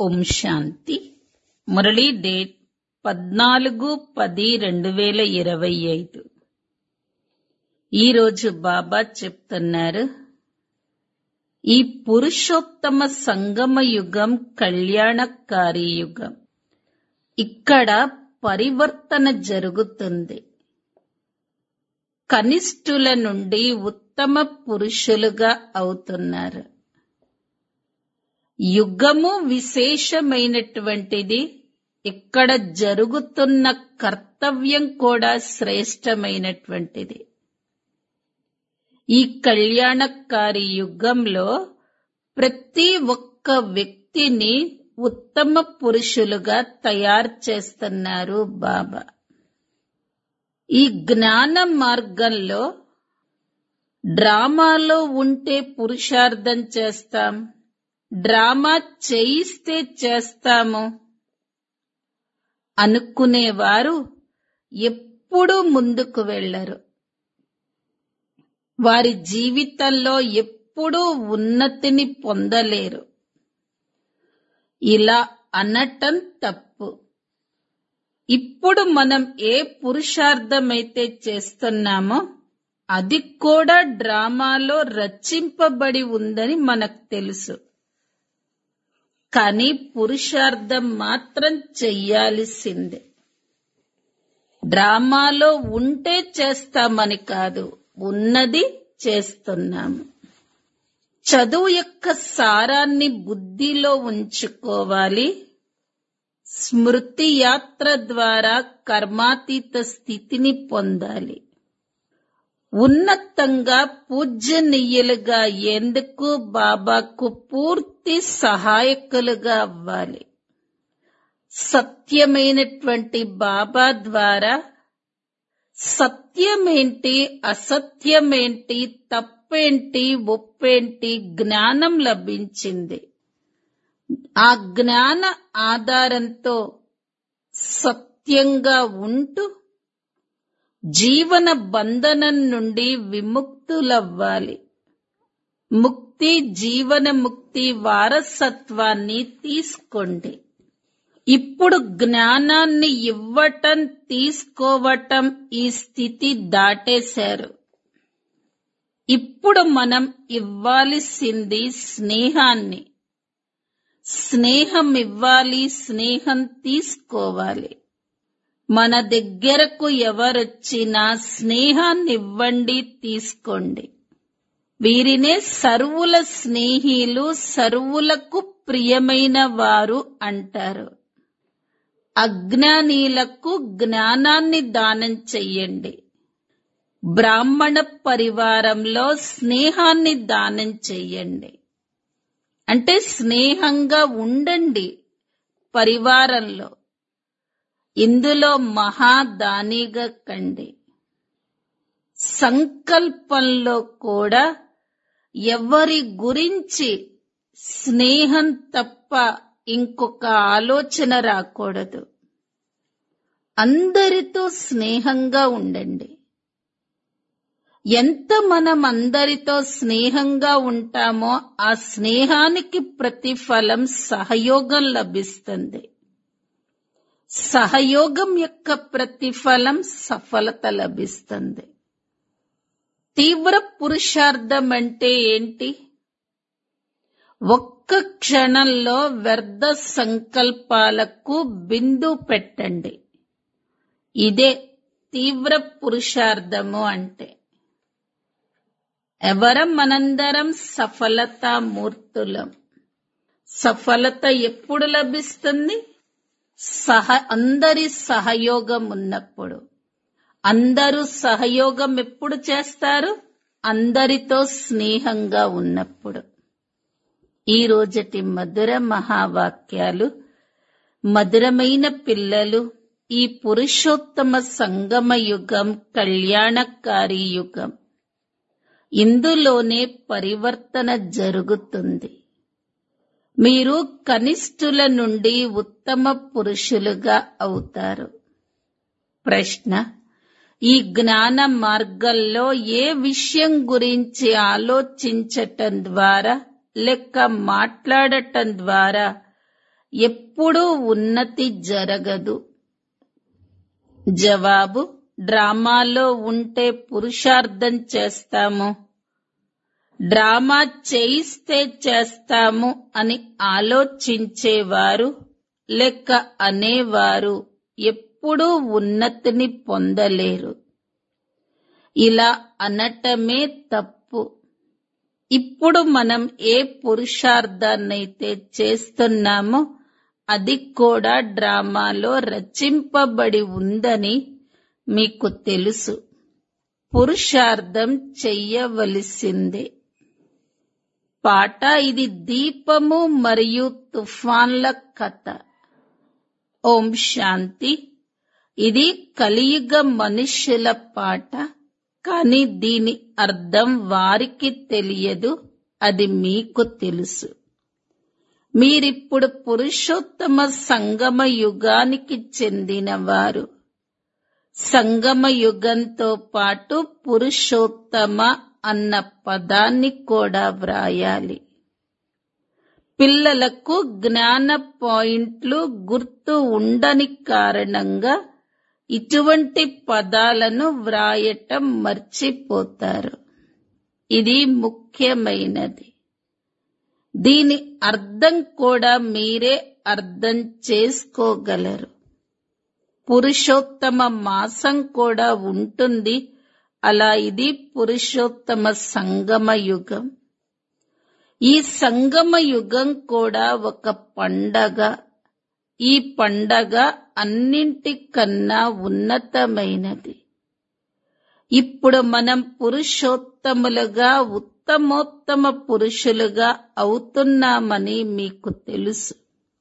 ఓం శాంతి Murali date పద్నాలుగు పది రెండు వేల ఇరవై ఐదు ఈరోజు బాబా చెప్తున్నారు ఈ పురుషోత్తమ సంగమ యుగం కళ్యాణకారి యుగం ఇక్కడ పరివర్తన జరుగుతుంది కనిష్ఠుల నుండి ఉత్తమ పురుషులుగా అవుతున్నారు యుగము విశేషమైనటువంటిది ఇక్కడ జరుగుతున్న కర్తవ్యం కూడా శ్రేష్టమైనటువంటిది ఈ కళ్యాణకారి యుగంలో ప్రతి ఒక్క వ్యక్తిని ఉత్తమ పురుషులుగా తయారు చేస్తున్నారు బాబా ఈ జ్ఞాన మార్గంలో డ్రామాలో ఉంటే పురుషార్థం చేస్తాం డ్రామా చేయిస్తే చేస్తాము అనుకునేవారు ఎప్పుడూ ముందుకు వెళ్ళరు వారి జీవితంలో ఎప్పుడూ ఉన్నతిని పొందలేరు ఇలా అనటం తప్పు ఇప్పుడు మనం ఏ పురుషార్థమైతే చేస్తున్నామో అది కూడా డ్రామాలో రచింపబడి ఉందని మనకు తెలుసు కానీ పురుషార్థం మాత్రం చెయ్యాల్సిందే డ్రామాలో ఉంటే చేస్తామని కాదు ఉన్నది చేస్తున్నాము చదువు యొక్క సారాన్ని బుద్ధిలో ఉంచుకోవాలి స్మృతి యాత్ర ద్వారా కర్మాతీత స్థితిని పొందాలి ఉన్నతంగా పూజనీయులుగా ఎందుకు బాబాకు పూర్తి సహాయకులుగా అవ్వాలి సత్యమైనటువంటి బాబా ద్వారా సత్యమేంటి అసత్యమేంటి తప్పేంటి ఒప్పేంటి జ్ఞానం లభించింది ఆ జ్ఞాన ఆధారంతో సత్యంగా ఉంటూ జీవన బంధనం నుండి విముక్తులవ్వాలి ముక్తి జీవన ముక్తి వారసత్వాన్ని తీసుకోండి ఇప్పుడు జ్ఞానాన్ని ఇవ్వటం తీసుకోవటం ఈ స్థితి దాటేశారు ఇప్పుడు మనం ఇవ్వాల్సింది స్నేహాన్ని స్నేహం ఇవ్వాలి స్నేహం తీసుకోవాలి మన దగ్గరకు ఎవరొచ్చినా స్నేహాన్ని ఇవ్వండి తీసుకోండి వీరినే సర్వుల స్నేహిలు సర్వులకు ప్రియమైన వారు అంటారు అజ్ఞానీలకు జ్ఞానాన్ని దానం చెయ్యండి బ్రాహ్మణ పరివారంలో స్నేహాన్ని దానం చెయ్యండి అంటే స్నేహంగా ఉండండి పరివారంలో ఇందులో మహాదానిగా కండి సంకల్పంలో కూడా ఎవరి గురించి స్నేహం తప్ప ఇంకొక ఆలోచన రాకూడదు అందరితో స్నేహంగా ఉండండి ఎంత మనం అందరితో స్నేహంగా ఉంటామో ఆ స్నేహానికి ప్రతిఫలం సహయోగం లభిస్తుంది సహయోగం యొక్క ప్రతిఫలం సఫలత లభిస్తుంది తీవ్ర పురుషార్థం అంటే ఏంటి ఒక్క క్షణంలో వ్యర్థ సంకల్పాలకు బిందు పెట్టండి ఇదే తీవ్ర పురుషార్థము అంటే ఎవరం మనందరం సఫలతా మూర్తులం సఫలత ఎప్పుడు లభిస్తుంది సహ అందరి సహయోగం ఉన్నప్పుడు అందరూ సహయోగం ఎప్పుడు చేస్తారు అందరితో స్నేహంగా ఉన్నప్పుడు ఈ రోజటి మధుర మహావాక్యాలు మధురమైన పిల్లలు ఈ పురుషోత్తమ సంగమ యుగం కళ్యాణకారి యుగం ఇందులోనే పరివర్తన జరుగుతుంది మీరు కనిష్ఠుల నుండి ఉత్తమ పురుషులుగా అవుతారు ప్రశ్న ఈ జ్ఞాన మార్గంలో ఏ విషయం గురించి ఆలోచించటం ద్వారా లేక మాట్లాడటం ద్వారా ఎప్పుడూ ఉన్నతి జరగదు జవాబు డ్రామాలో ఉంటే పురుషార్థం చేస్తాము డ్రామా చేయిస్తే చేస్తాము అని ఆలోచించేవారు లెక్క అనేవారు ఎప్పుడూ ఉన్నతిని పొందలేరు ఇలా అనటమే తప్పు ఇప్పుడు మనం ఏ పురుషార్థాన్నైతే చేస్తున్నామో అది కూడా డ్రామాలో రచింపబడి ఉందని మీకు తెలుసు పురుషార్థం చెయ్యవలసిందే పాట ఇది దీపము మరియు తుఫాన్ల కథ ఓం శాంతి ఇది కలియుగ మనుష్యుల పాట కానీ దీని అర్థం వారికి తెలియదు అది మీకు తెలుసు మీరిప్పుడు పురుషోత్తమ సంగమ యుగానికి చెందినవారు సంగమ యుగంతో పాటు పురుషోత్తమ అన్న పదాన్ని కూడా వ్రాయాలి పిల్లలకు జ్ఞాన పాయింట్లు గుర్తు ఉండని కారణంగా ఇటువంటి పదాలను వ్రాయటం మర్చిపోతారు ఇది ముఖ్యమైనది దీని అర్థం కూడా మీరే అర్థం చేసుకోగలరు పురుషోత్తమ మాసం కూడా ఉంటుంది అలా ఇది పురుషోత్తమ సంగమ యుగం ఈ సంగమ యుగం కూడా ఒక పండగ ఈ పండగ అన్నింటికన్నా ఉన్నతమైనది ఇప్పుడు మనం పురుషోత్తములుగా ఉత్తమోత్తమ పురుషులుగా అవుతున్నామని మీకు తెలుసు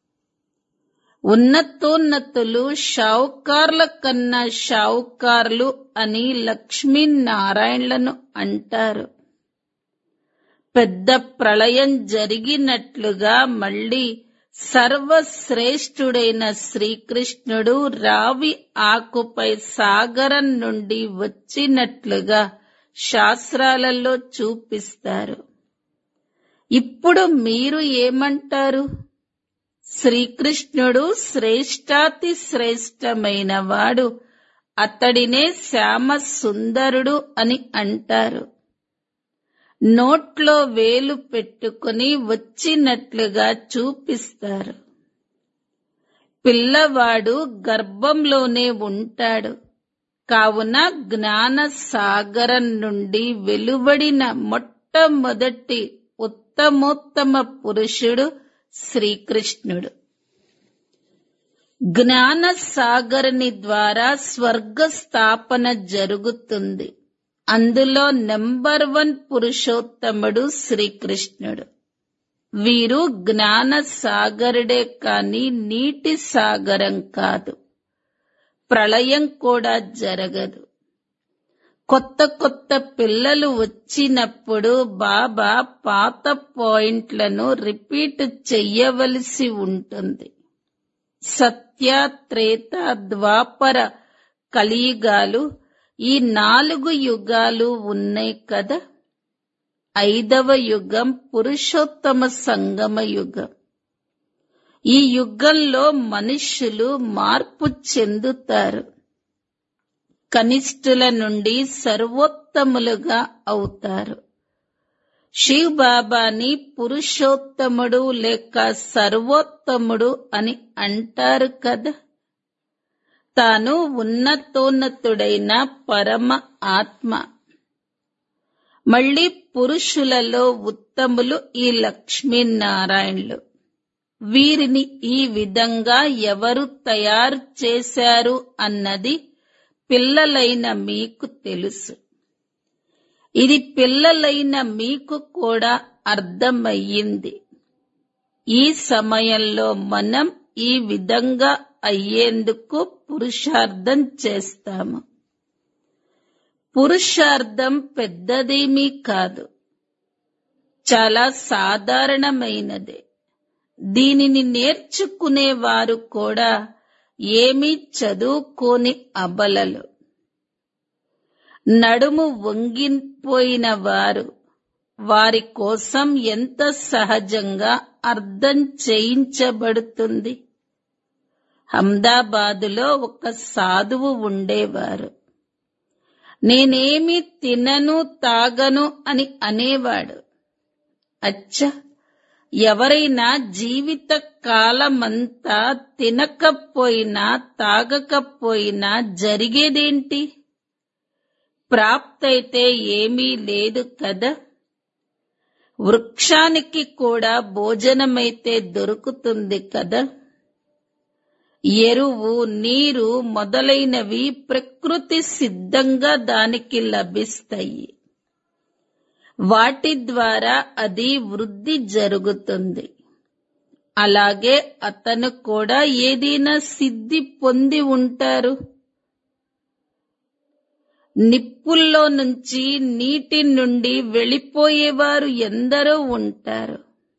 ఉన్నతోన్నతులు షావుకార్ల కన్నా షావుకార్లు అని లక్ష్మీనారాయణలను అంటారు పెద్ద ప్రళయం జరిగినట్లుగా మళ్ళీ సర్వశ్రేష్ఠుడైన శ్రీకృష్ణుడు రావి ఆకుపై సాగరం నుండి వచ్చినట్లుగా శాస్త్రాలలో చూపిస్తారు ఇప్పుడు మీరు ఏమంటారు శ్రీకృష్ణుడు శ్రేష్టాతి శ్రేష్టమైన వాడు అతడినే శ్యామ సుందరుడు అని అంటారు నోట్లో వేలు పెట్టుకుని వచ్చినట్లుగా చూపిస్తారు పిల్లవాడు గర్భంలోనే ఉంటాడు కావున జ్ఞాన సాగరం నుండి వెలువడిన మొట్టమొదటి ఉత్తమోత్తమ పురుషుడు శ్రీకృష్ణుడు జ్ఞాన సాగరుని ద్వారా స్వర్గ స్థాపన జరుగుతుంది అందులో నెంబర్ వన్ పురుషోత్తముడు శ్రీకృష్ణుడు వీరు జ్ఞాన సాగరుడే కాని నీటి సాగరం కాదు ప్రళయం కూడా జరగదు కొత్త కొత్త పిల్లలు వచ్చినప్పుడు బాబా పాత పాయింట్లను రిపీట్ చెయ్యవలసి ఉంటుంది సత్య త్రేత ద్వాపర కలియుగాలు ఈ నాలుగు యుగాలు ఉన్నాయి కదా ఐదవ యుగం పురుషోత్తమ సంగమ యుగం ఈ యుగంలో మనుష్యులు మార్పు చెందుతారు కనిష్ఠుల నుండి సర్వోత్తములుగా అవుతారు శివ్ బాబాని పురుషోత్తముడు లేక సర్వోత్తముడు అని అంటారు కదా తాను ఉన్నతోన్నతుడైన పరమ ఆత్మ మళ్ళీ పురుషులలో ఉత్తములు ఈ లక్ష్మీనారాయణులు వీరిని ఈ విధంగా ఎవరు తయారు చేశారు అన్నది పిల్లలైన మీకు తెలుసు ఇది పిల్లలైన మీకు కూడా అర్థమయ్యింది ఈ సమయంలో మనం ఈ విధంగా అయ్యేందుకు పురుషార్థం చేస్తాము పురుషార్థం పెద్దదేమీ కాదు చాలా సాధారణమైనదే దీనిని నేర్చుకునేవారు కూడా ఏమీ చదువుకోని అబలలు నడుము వంగిపోయిన వారు వారి కోసం ఎంత సహజంగా అర్థం చేయించబడుతుంది హమ్దాబాదులో ఒక సాధువు ఉండేవారు నేనేమి తినను తాగను అని అనేవాడు అచ్చ ఎవరైనా జీవిత కాలమంతా తినకపోయినా తాగకపోయినా జరిగేదేంటి ప్రాప్తైతే ఏమీ లేదు కదా వృక్షానికి కూడా భోజనమైతే దొరుకుతుంది కదా ఎరువు నీరు మొదలైనవి ప్రకృతి సిద్ధంగా దానికి లభిస్తాయి వాటి ద్వారా అది వృద్ధి జరుగుతుంది అలాగే అతను కూడా ఏదైనా సిద్ధి పొంది ఉంటారు నిప్పుల్లో నుంచి నీటి నుండి వెళ్ళిపోయేవారు ఎందరో ఉంటారు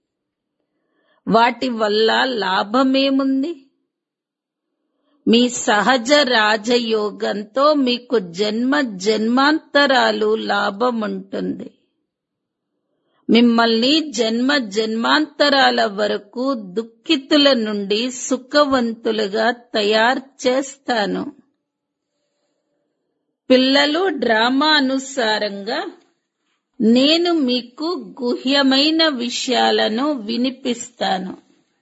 వాటి వల్ల లాభమేముంది మీ సహజ రాజయోగంతో మీకు జన్మ జన్మాంతరాలు లాభం ఉంటుంది మిమ్మల్ని జన్మ జన్మాంతరాల వరకు దుఃఖితుల నుండి సుఖవంతులుగా తయారు చేస్తాను పిల్లలు డ్రామా అనుసారంగా నేను మీకు గుహ్యమైన విషయాలను వినిపిస్తాను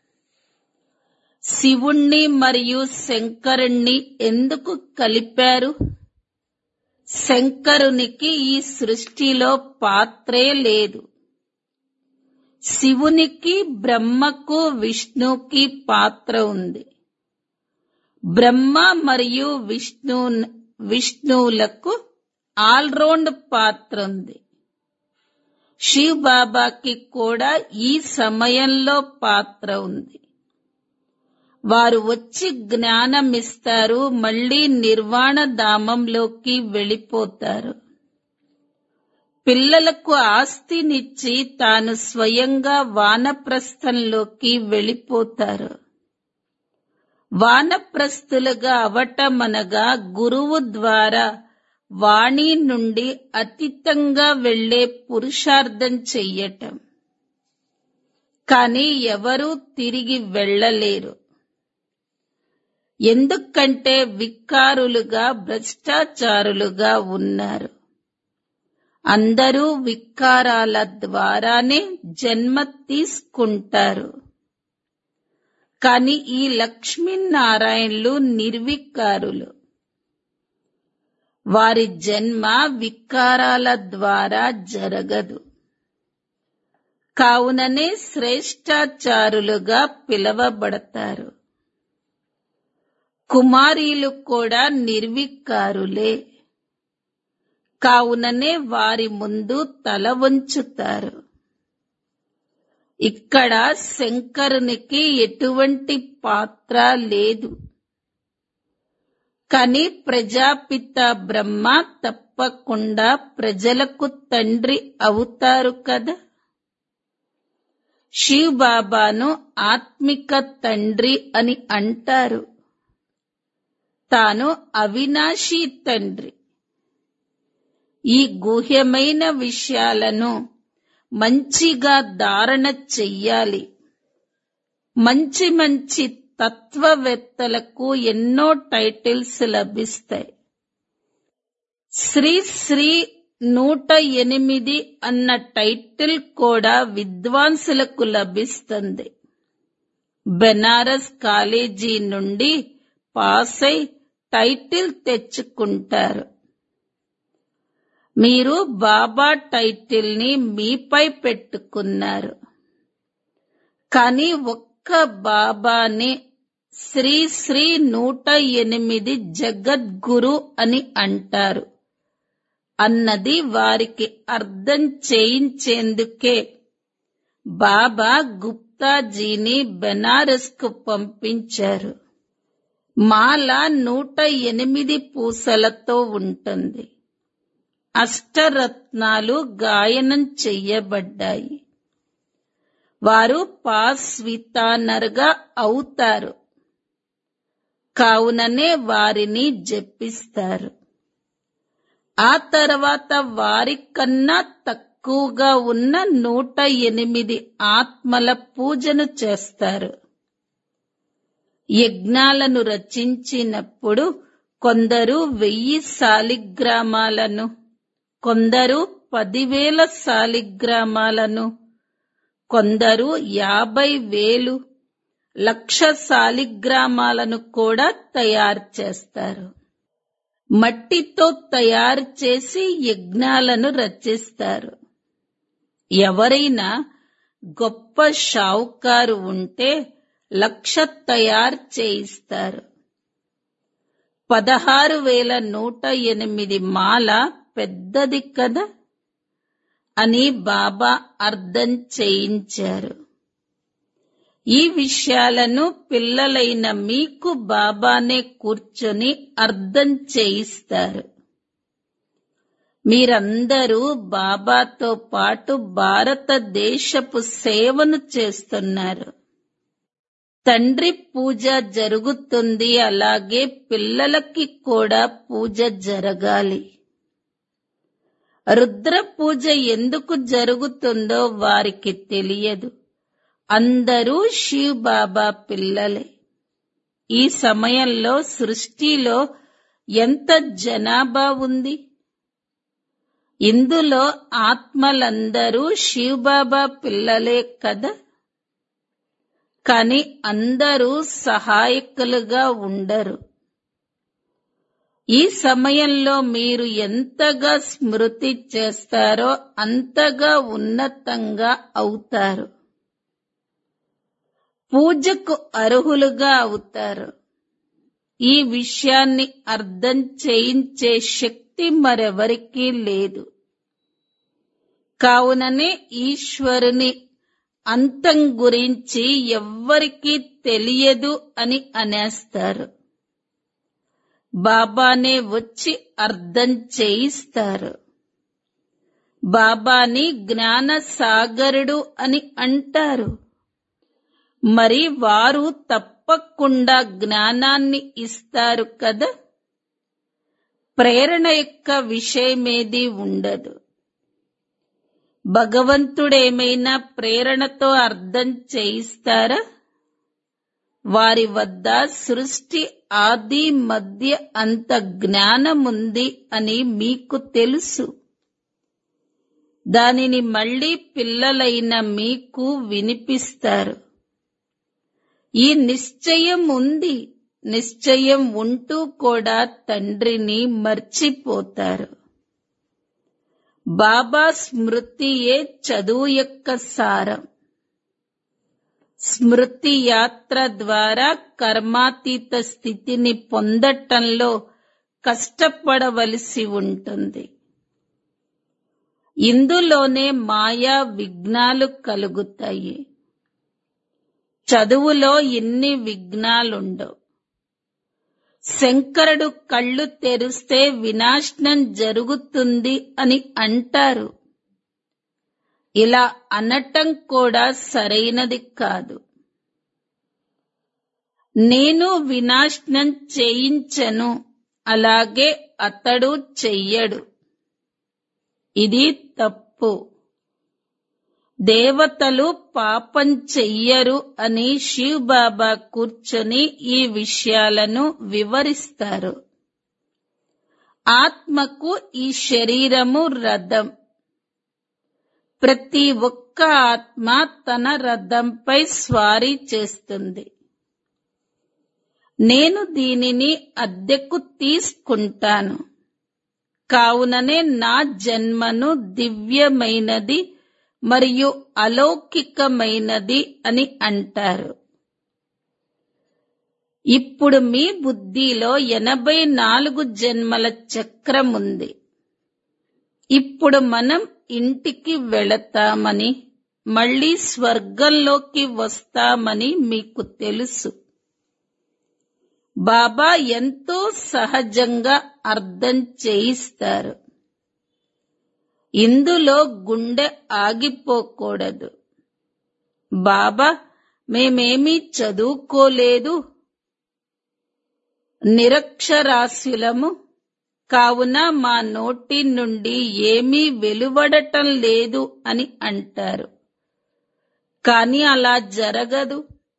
శివుణ్ణి మరియు శంకరుణ్ణి ఎందుకు కలిపారు శంకరునికి ఈ సృష్టిలో పాత్రే లేదు శివునికి బ్రహ్మకు విష్ణుకి పాత్ర ఉంది బ్రహ్మ మరియు విష్ణు విష్ణువులకు ఆల్రౌండ్ పాత్ర ఉంది శివ్ బాబాకి కూడా ఈ సమయంలో పాత్ర ఉంది వారు వచ్చి జ్ఞానమిస్తారు మళ్ళీ నిర్వాణ ధామంలోకి వెళ్ళిపోతారు పిల్లలకు ఆస్తినిచ్చి తాను స్వయంగా వానప్రస్థంలోకి వెళ్ళిపోతారు వానప్రస్థులుగా అవటమనగా గురువు ద్వారా వాణి నుండి అతీతంగా వెళ్లే పురుషార్థం చెయ్యటం కానీ ఎవరూ తిరిగి వెళ్ళలేరు ఎందుకంటే వికారులుగా భ్రష్టాచారులుగా ఉన్నారు అందరూ వికారాల ద్వారానే జన్మ తీసుకుంటారు కాని ఈ లక్ష్మీనారాయణులు నిర్వికారులు వారి జన్మ వికారాల ద్వారా జరగదు కావుననే శ్రేష్టాచారులుగా పిలవబడతారు కుమారీలు కూడా నిర్వికారులే కావుననే వారి ముందు తల వంచుతారు ఇక్కడ శంకరునికి ఎటువంటి పాత్ర లేదు కానీ ప్రజాపిత బ్రహ్మ తప్పకుండా ప్రజలకు తండ్రి అవుతారు కదా శివ్ బాబాను ఆత్మిక తండ్రి అని అంటారు తాను అవినాశీ తండ్రి ఈ గుహ్యమైన విషయాలను మంచిగా ధారణ చెయ్యాలి మంచి మంచి తత్వవేత్తలకు ఎన్నో టైటిల్స్ లభిస్తాయి శ్రీ శ్రీ నూట ఎనిమిది అన్న టైటిల్ కూడా విద్వాంసులకు లభిస్తుంది బెనారస్ కాలేజీ నుండి పాస్ అయి టైటిల్ తెచ్చుకుంటారు మీరు బాబా టైటిల్ ని మీపై పెట్టుకున్నారు కానీ ఒక్క బాబాని శ్రీ శ్రీ నూట ఎనిమిది జగద్గురు అని అంటారు అన్నది వారికి అర్థం చేయించేందుకే బాబా గుప్తాజీని బెనారస్ కు పంపించారు మాల నూట ఎనిమిది పూసలతో ఉంటుంది అష్టరత్నాలు గాయనం చెయ్యబడ్డాయి వారు పాస్వితానర్గా అవుతారు కావుననే వారిని జపిస్తారు ఆ తర్వాత వారికన్నా తక్కువ తక్కువగా ఉన్న నూట ఎనిమిది ఆత్మల పూజను చేస్తారు యజ్ఞాలను రచించినప్పుడు కొందరు వెయ్యి శాలిగ్రామాలను కొందరు పదివేల శాలిగ్రామాలను కొందరు యాభై వేలు లక్ష శాలిగ్రామాలను కూడా తయారు చేస్తారు మట్టితో తయారు చేసి యజ్ఞాలను రచిస్తారు ఎవరైనా గొప్ప షావుకారు ఉంటే లక్ష తయారు చేయిస్తారు పదహారు వేల నూట ఎనిమిది మాల పెద్దది కదా అని బాబా అర్థం చేయించారు ఈ విషయాలను పిల్లలైన మీకు బాబానే కూర్చొని అర్థం చేయిస్తారు మీరందరూ బాబాతో పాటు భారతదేశపు సేవను చేస్తున్నారు తండ్రి పూజ జరుగుతుంది అలాగే పిల్లలకి కూడా పూజ జరగాలి రుద్ర పూజ ఎందుకు జరుగుతుందో వారికి తెలియదు అందరూ శివ్ బాబా పిల్లలే ఈ సమయంలో సృష్టిలో ఎంత జనాభా ఉంది ఇందులో ఆత్మలందరూ శివ్ బాబా పిల్లలే కదా కాని అందరూ సహాయకులుగా ఉండరు ఈ సమయంలో మీరు ఎంతగా స్మృతి చేస్తారో అంతగా ఉన్నతంగా అవుతారు పూజకు అర్హులుగా అవుతారు ఈ విషయాన్ని అర్థం చేయించే శక్తి మరెవరికీ లేదు కావుననే ఈశ్వరుని అంతం గురించి ఎవ్వరికీ తెలియదు అని అనేస్తారు బాబానే వచ్చి అర్థం చేయిస్తారు బాబాని జ్ఞాన సాగరుడు అని అంటారు మరి వారు తప్పకుండా జ్ఞానాన్ని ఇస్తారు కదా ప్రేరణ యొక్క విషయమేది ఉండదు భగవంతుడేమైనా ప్రేరణతో అర్థం చేయిస్తారా వారి వద్ద సృష్టి ఆది మధ్య అంత జ్ఞానముంది అని మీకు తెలుసు దానిని మళ్ళీ పిల్లలైన మీకు వినిపిస్తారు ఈ నిశ్చయం ఉంది నిశ్చయం ఉంటూ కూడా తండ్రిని మర్చిపోతారు బాబా స్మృతియే చదువు యొక్క సారం స్మృతి యాత్ర ద్వారా కర్మాతీత స్థితిని పొందటంలో కష్టపడవలసి ఉంటుంది ఇందులోనే మాయా విఘ్నాలు కలుగుతాయి చదువులో ఎన్ని విఘ్నాలుండవు శంకరుడు కళ్ళు తెరిస్తే వినాశనం జరుగుతుంది అని అంటారు ఇలా అనటం కూడా సరైనది కాదు నేను వినాశనం చేయించను అలాగే అతడు చెయ్యడు ఇది తప్పు దేవతలు పాపం చెయ్యరు అని శివ్ బాబా కూర్చొని ఈ విషయాలను వివరిస్తారు ఆత్మకు ఈ శరీరము రథం ప్రతి ఒక్క ఆత్మ తన రథంపై స్వారీ చేస్తుంది నేను దీనిని అద్దెకు తీసుకుంటాను కావుననే నా జన్మను దివ్యమైనది మరియు అలౌకికమైనది అని అంటారు ఇప్పుడు మీ బుద్ధిలో ఎనభై నాలుగు జన్మల చక్రం ఉంది ఇప్పుడు మనం ఇంటికి వెళతామని మళ్ళీ స్వర్గంలోకి వస్తామని మీకు తెలుసు బాబా ఎంతో సహజంగా అర్థం చేయిస్తారు ఇందులో గుండె ఆగిపోకూడదు బాబా మేమేమీ చదువుకోలేదు నిరక్షరాస్యులము కావున మా నోటి నుండి ఏమీ వెలువడటం లేదు అని అంటారు కానీ అలా జరగదు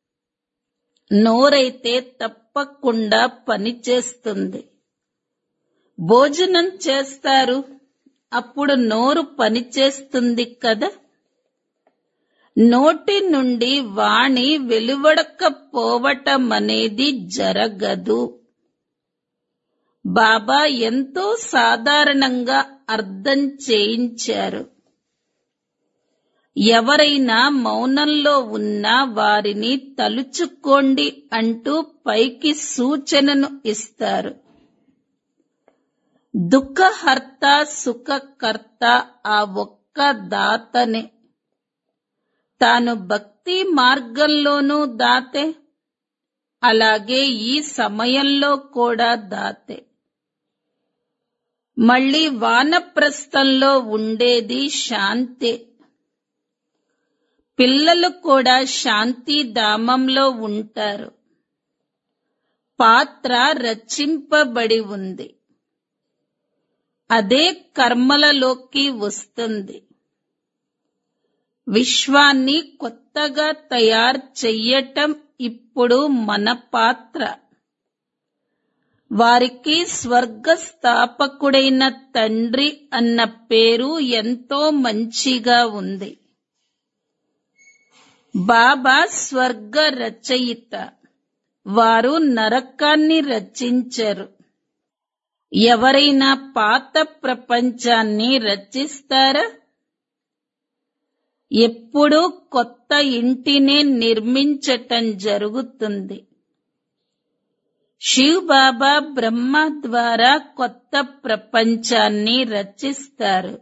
నోరైతే తప్పకుండా పనిచేస్తుంది భోజనం చేస్తారు అప్పుడు నోరు పనిచేస్తుంది కదా నోటి నుండి వాణి వెలువడకపోవటం అనేది జరగదు బాబా ఎంతో సాధారణంగా అర్థం చేయించారు ఎవరైనా మౌనంలో ఉన్నా వారిని తలుచుకోండి అంటూ పైకి సూచనను ఇస్తారు దుఃఖహర్త సుఖకర్త ఆ ఒక్క దాతనే తాను భక్తి మార్గంలోనూ దాతే అలాగే ఈ సమయంలో కూడా దాతే మళ్ళీ వానప్రస్థంలో ఉండేది శాంతే పిల్లలు కూడా శాంతి ధామంలో ఉంటారు పాత్ర రచింపబడి ఉంది అదే కర్మలలోకి వస్తుంది విశ్వాన్ని కొత్తగా తయారు చెయ్యటం ఇప్పుడు మన పాత్ర వారికి స్వర్గ స్థాపకుడైన తండ్రి అన్న పేరు ఎంతో మంచిగా ఉంది బాబా స్వర్గ రచయిత వారు నరకాన్ని రచించరు ఎవరైనా పాత ప్రపంచాన్ని రచిస్తారా ఎప్పుడూ కొత్త ఇంటినే నిర్మించటం జరుగుతుంది శివ్ బాబా బ్రహ్మ ద్వారా కొత్త ప్రపంచాన్ని రచిస్తారు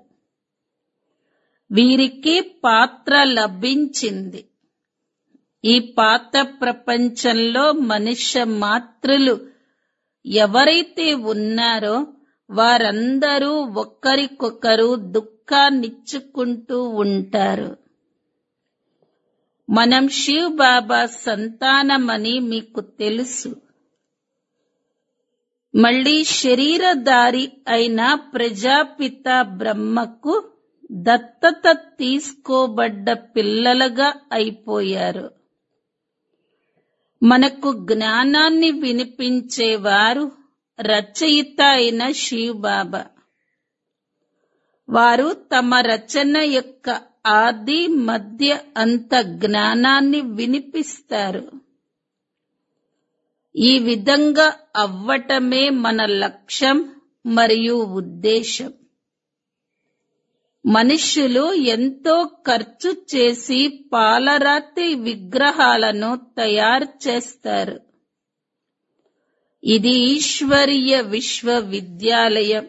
వీరికి పాత్ర లభించింది ఈ పాత ప్రపంచంలో మనుష్య మాతృలు ఎవరైతే ఉన్నారో వారందరూ ఒకరికొకరు దుఃఖాన్నిచ్చుకుంటూ ఉంటారు మనం శివ్ బాబా సంతానమని మీకు తెలుసు మళ్ళీ శరీరధారి అయిన ప్రజాపిత బ్రహ్మకు దత్తత తీసుకోబడ్డ పిల్లలుగా అయిపోయారు మనకు జ్ఞానాన్ని వినిపించేవారు రచయిత అయిన శివ్ బాబా వారు తమ రచన యొక్క ఆది మధ్య అంత జ్ఞానాన్ని వినిపిస్తారు ఈ విధంగా అవ్వటమే మన లక్ష్యం మరియు ఉద్దేశం మనుష్యులు ఎంతో ఖర్చు చేసి పాలరాతి విగ్రహాలను తయారు చేస్తారు ఇది ఈశ్వరీయ విశ్వవిద్యాలయం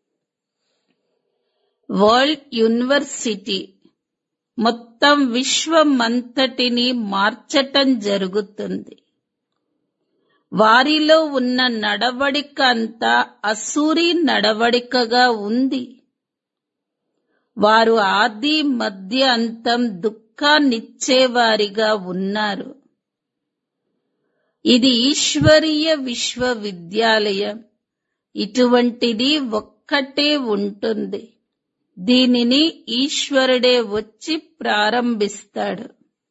వరల్డ్ యూనివర్సిటీ మొత్తం విశ్వమంతటిని మార్చటం జరుగుతుంది వారిలో ఉన్న నడవడిక అంతా అసూరి నడవడికగా ఉంది వారు ఆది మధ్య అంతం దుఃఖాన్నిచ్చేవారిగా ఉన్నారు ఇది ఈశ్వరీయ విశ్వవిద్యాలయం ఇటువంటిది ఒక్కటే ఉంటుంది దీనిని ఈశ్వరుడే వచ్చి ప్రారంభిస్తాడు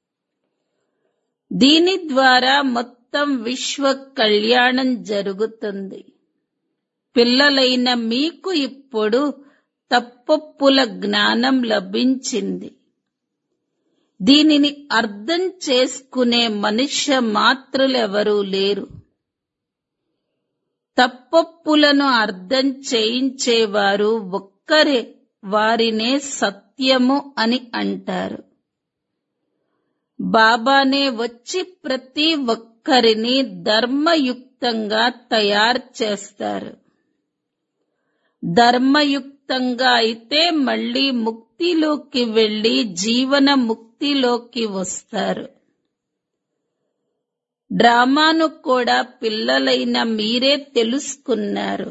దీని ద్వారా మొత్తం విశ్వ కళ్యాణం జరుగుతుంది పిల్లలైన మీకు ఇప్పుడు తప్పొప్పుల జ్ఞానం లభించింది దీనిని అర్థం చేసుకునే మనుష్య మాత్రులెవరూ లేరు తప్పొప్పులను అర్థం చేయించేవారు ఒక్కరే వారినే సత్యము అని అంటారు బాబానే వచ్చి ప్రతి ఒక్కరిని ధర్మయుక్తంగా తయారు చేస్తారు ధర్మయుక్తంగా అయితే మళ్ళీ ముక్తిలోకి వెళ్లి జీవన ముక్తిలోకి వస్తారు డ్రామాను కూడా పిల్లలైన మీరే తెలుసుకున్నారు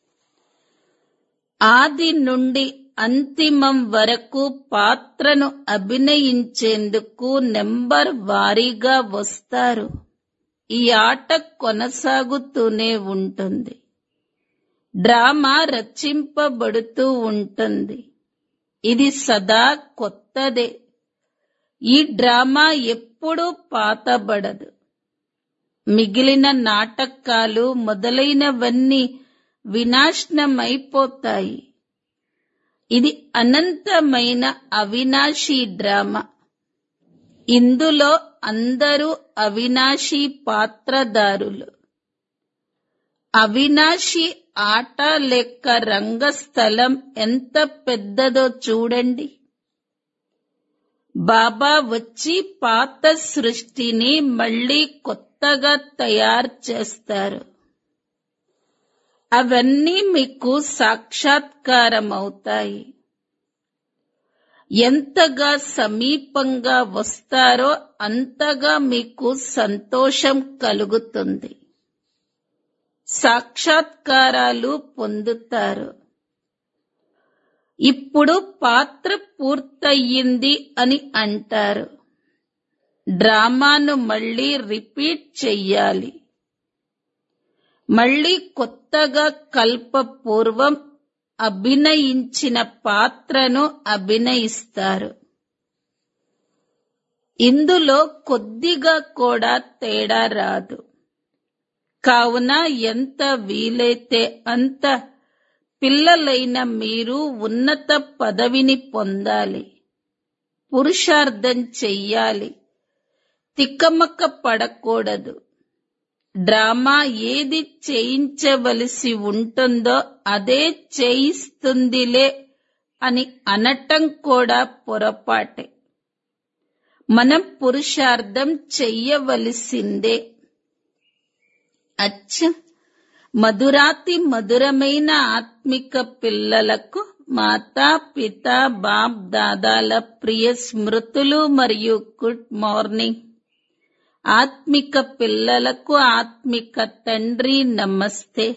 ఆది నుండి అంతిమం వరకు పాత్రను అభినయించేందుకు నెంబర్ వారీగా వస్తారు ఈ ఆట కొనసాగుతూనే ఉంటుంది డ్రామా రచింపబడుతూ ఉంటుంది ఇది సదా కొత్తదే ఈ డ్రామా ఎప్పుడూ పాతబడదు మిగిలిన నాటకాలు మొదలైనవన్నీ వినాశనమైపోతాయి ఇది అనంతమైన అవినాశీ డ్రామా ఇందులో అందరూ అవినాశీ పాత్రదారులు అవినాశి ఆట లెక్క రంగస్థలం ఎంత పెద్దదో చూడండి బాబా వచ్చి పాత సృష్టిని మళ్ళీ కొత్తగా తయారు చేస్తారు అవన్నీ మీకు సాక్షాత్కారమవుతాయి ఎంతగా సమీపంగా వస్తారో అంతగా మీకు సంతోషం కలుగుతుంది సాక్షాత్కారాలు పొందుతారు ఇప్పుడు పాత్ర పూర్తయింది అని అంటారు డ్రామాను మళ్ళీ రిపీట్ చెయ్యాలి మళ్ళీ కొత్తగా కల్పపూర్వం అభినయించిన పాత్రను అభినయిస్తారు ఇందులో కొద్దిగా కూడా తేడా రాదు కావున ఎంత వీలైతే అంత పిల్లలైన మీరు ఉన్నత పదవిని పొందాలి పురుషార్థం చెయ్యాలి తిక్కమక్క పడకూడదు డ్రామా ఏది చేయించవలసి ఉంటుందో అదే చేయిస్తుందిలే అని అనటం కూడా పొరపాటే మనం పురుషార్థం చెయ్యవలసిందే అచ్చ మధురాతి మధురమైన ఆత్మిక పిల్లలకు మాతా పిత బాప్ దాదాల ప్రియ స్మృతులు మరియు గుడ్ మార్నింగ్ ఆత్మిక పిల్లలకు ఆత్మిక తండ్రి నమస్తే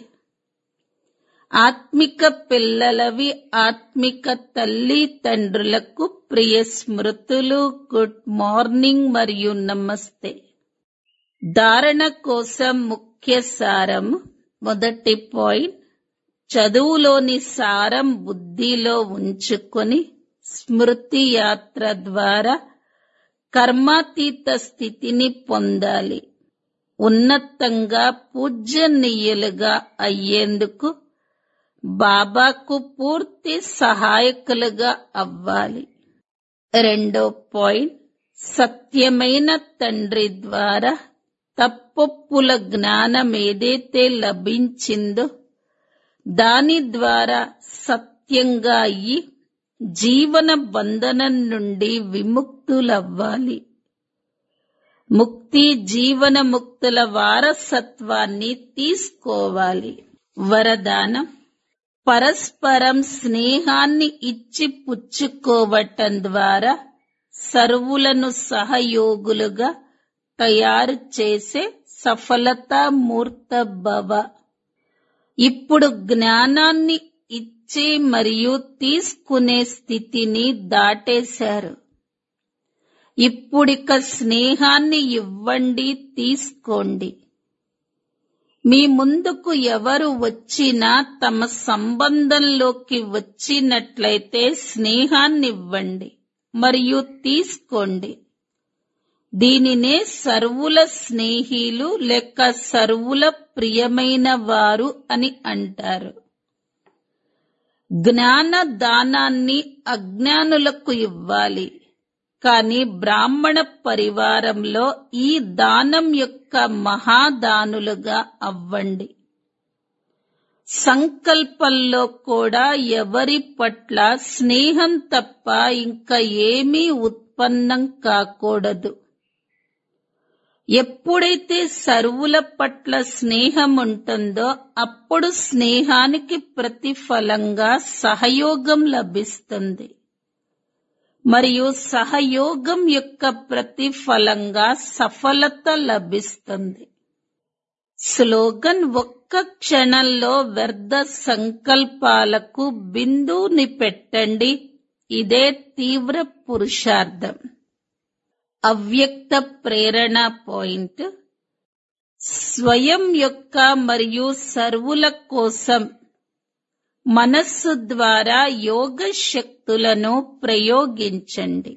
ఆత్మిక పిల్లలవి ఆత్మిక తల్లి తండ్రులకు ప్రియ స్మృతులు గుడ్ మార్నింగ్ మరియు నమస్తే ధారణ కోసం ముఖ్య సారం మొదటి పాయింట్ చదువులోని సారం బుద్ధిలో ఉంచుకొని స్మృతి యాత్ర ద్వారా కర్మాతీత స్థితిని పొందాలి ఉన్నతంగా పూజ్యనీయులుగా అయ్యేందుకు బాబాకు పూర్తి సహాయకులుగా అవ్వాలి రెండో పాయింట్ సత్యమైన తండ్రి ద్వారా తప్పొప్పుల జ్ఞానం ఏదైతే లభించిందో దాని ద్వారా సత్యంగా అయ్యి జీవన బంధనం నుండి విముక్తులవ్వాలి ముక్తి జీవన ముక్తుల వారసత్వాన్ని తీసుకోవాలి వరదానం పరస్పరం స్నేహాన్ని ఇచ్చి పుచ్చుకోవటం ద్వారా సర్వులను సహయోగులుగా తయారు చేసే సఫలతా మూర్త భవ ఇప్పుడు జ్ఞానాన్ని ఇచ్చే మరియు తీసుకునే స్థితిని దాటేశారు ఇప్పుడిక స్నేహాన్ని ఇవ్వండి తీసుకోండి మీ ముందుకు ఎవరు వచ్చినా తమ సంబంధంలోకి వచ్చినట్లయితే స్నేహాన్నివ్వండి మరియు తీసుకోండి దీనినే సర్వుల స్నేహిలు లేక సర్వుల ప్రియమైన వారు అని అంటారు జ్ఞాన దానాన్ని అజ్ఞానులకు ఇవ్వాలి కానీ బ్రాహ్మణ పరివారంలో ఈ దానం యొక్క మహాదానులుగా అవ్వండి సంకల్పంలో కూడా ఎవరి పట్ల స్నేహం తప్ప ఇంకా ఏమీ ఉత్పన్నం కాకూడదు ఎప్పుడైతే సర్వుల పట్ల స్నేహం ఉంటుందో అప్పుడు స్నేహానికి ప్రతిఫలంగా సహయోగం లభిస్తుంది మరియు సహయోగం యొక్క ప్రతిఫలంగా సఫలత లభిస్తుంది స్లోగన్ ఒక్క క్షణంలో వ్యర్థ సంకల్పాలకు బిందుని పెట్టండి ఇదే తీవ్ర పురుషార్థం అవ్యక్త ప్రేరణ పాయింట్ స్వయం యొక్క మరియు సర్వుల కోసం మనస్సు ద్వారా యోగ శక్తులను ప్రయోగించండి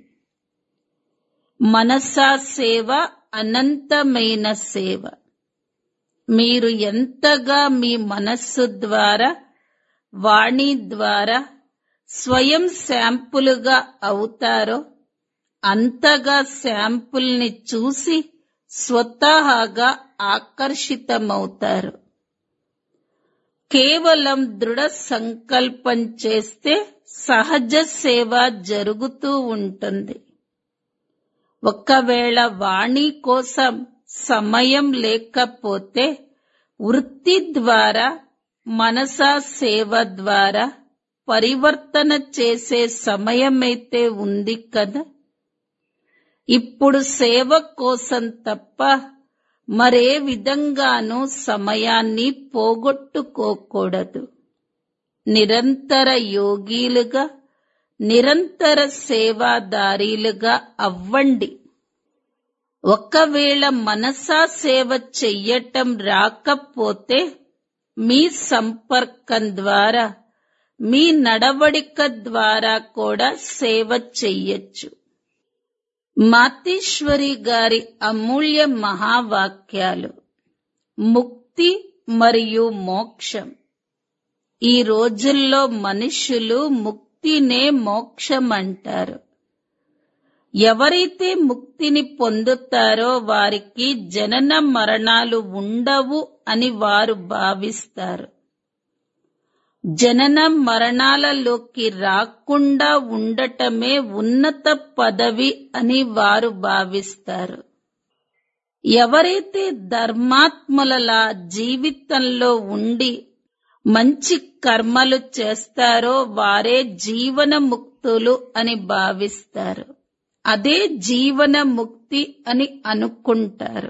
మనసా సేవ అనంతమైన సేవ మీరు ఎంతగా మీ మనస్సు ద్వారా వాణి ద్వారా స్వయం శాంపులుగా అవుతారో అంతగా శాంపుల్ని చూసి స్వతహాగా ఆకర్షితమవుతారు కేవలం దృఢ సంకల్పం చేస్తే సహజ సేవ జరుగుతూ ఉంటుంది ఒకవేళ వాణి కోసం సమయం లేకపోతే వృత్తి ద్వారా మనసా సేవ ద్వారా పరివర్తన చేసే సమయమైతే ఉంది కదా ఇప్పుడు సేవ కోసం తప్ప మరే విధంగానూ సమయాన్ని పోగొట్టుకోకూడదు నిరంతర యోగీలుగా నిరంతర సేవాదారీలుగా అవ్వండి ఒకవేళ మనసా సేవ చెయ్యటం రాకపోతే మీ సంపర్కం ద్వారా మీ నడవడిక ద్వారా కూడా సేవ చెయ్యొచ్చు మాతేశ్వరి గారి అమూల్య మహావాక్యాలు ముక్తి మరియు మోక్షం ఈ రోజుల్లో మనుషులు ముక్తినే మోక్షం అంటారు ఎవరైతే ముక్తిని పొందుతారో వారికి జనన మరణాలు ఉండవు అని వారు భావిస్తారు జనన మరణాలలోకి రాకుండా ఉండటమే ఉన్నత పదవి అని వారు భావిస్తారు ఎవరైతే ధర్మాత్ములలా జీవితంలో ఉండి మంచి కర్మలు చేస్తారో వారే జీవన ముక్తులు అని భావిస్తారు అదే జీవన ముక్తి అని అనుకుంటారు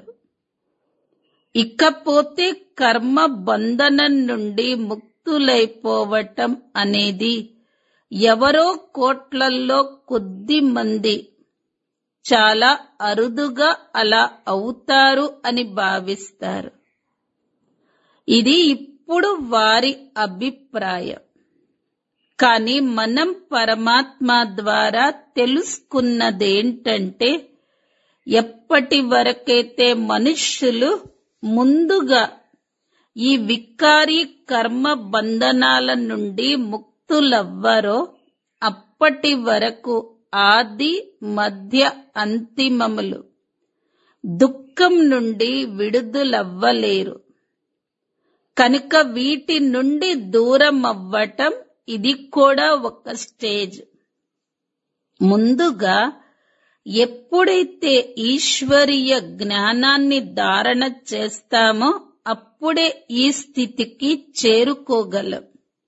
ఇకపోతే కర్మ బంధనం నుండి ముక్తులైపోవటం అనేది ఎవరో కోట్లల్లో కొద్ది మంది చాలా అరుదుగా అలా అవుతారు అని భావిస్తారు ఇది ఇప్పుడు వారి అభిప్రాయం కానీ మనం పరమాత్మ ద్వారా తెలుసుకున్నదేంటంటే ఎప్పటి వరకైతే మనుష్యులు ముందుగా ఈ వికారి కర్మ బంధనాల నుండి ముక్తులవ్వరో అప్పటి వరకు ఆది మధ్య అంతిమములు దుఃఖం నుండి విడుదలవ్వలేరు కనుక వీటి నుండి దూరం అవ్వటం ఇది కూడా ఒక స్టేజ్ ముందుగా ఎప్పుడైతే ఈశ్వరీయ జ్ఞానాన్ని ధారణ చేస్తామో అప్పుడే ఈ స్థితికి చేరుకోగలం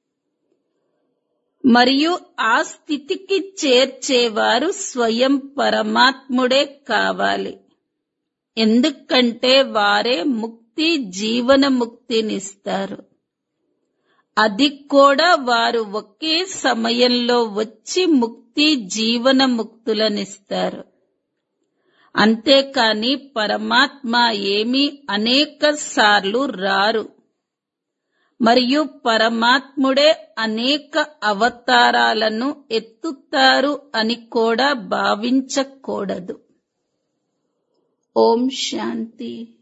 మరియు ఆ స్థితికి చేర్చేవారు స్వయం పరమాత్ముడే కావాలి ఎందుకంటే వారే ముక్తి జీవన ముక్తినిస్తారు అది కూడా వారు ఒకే సమయంలో వచ్చి ముక్తి జీవన ముక్తులనిస్తారు అంతేకాని పరమాత్మ ఏమీ అనేక సార్లు రారు మరియు పరమాత్ముడే అనేక అవతారాలను ఎత్తుతారు అని కూడా భావించకూడదు ఓం శాంతి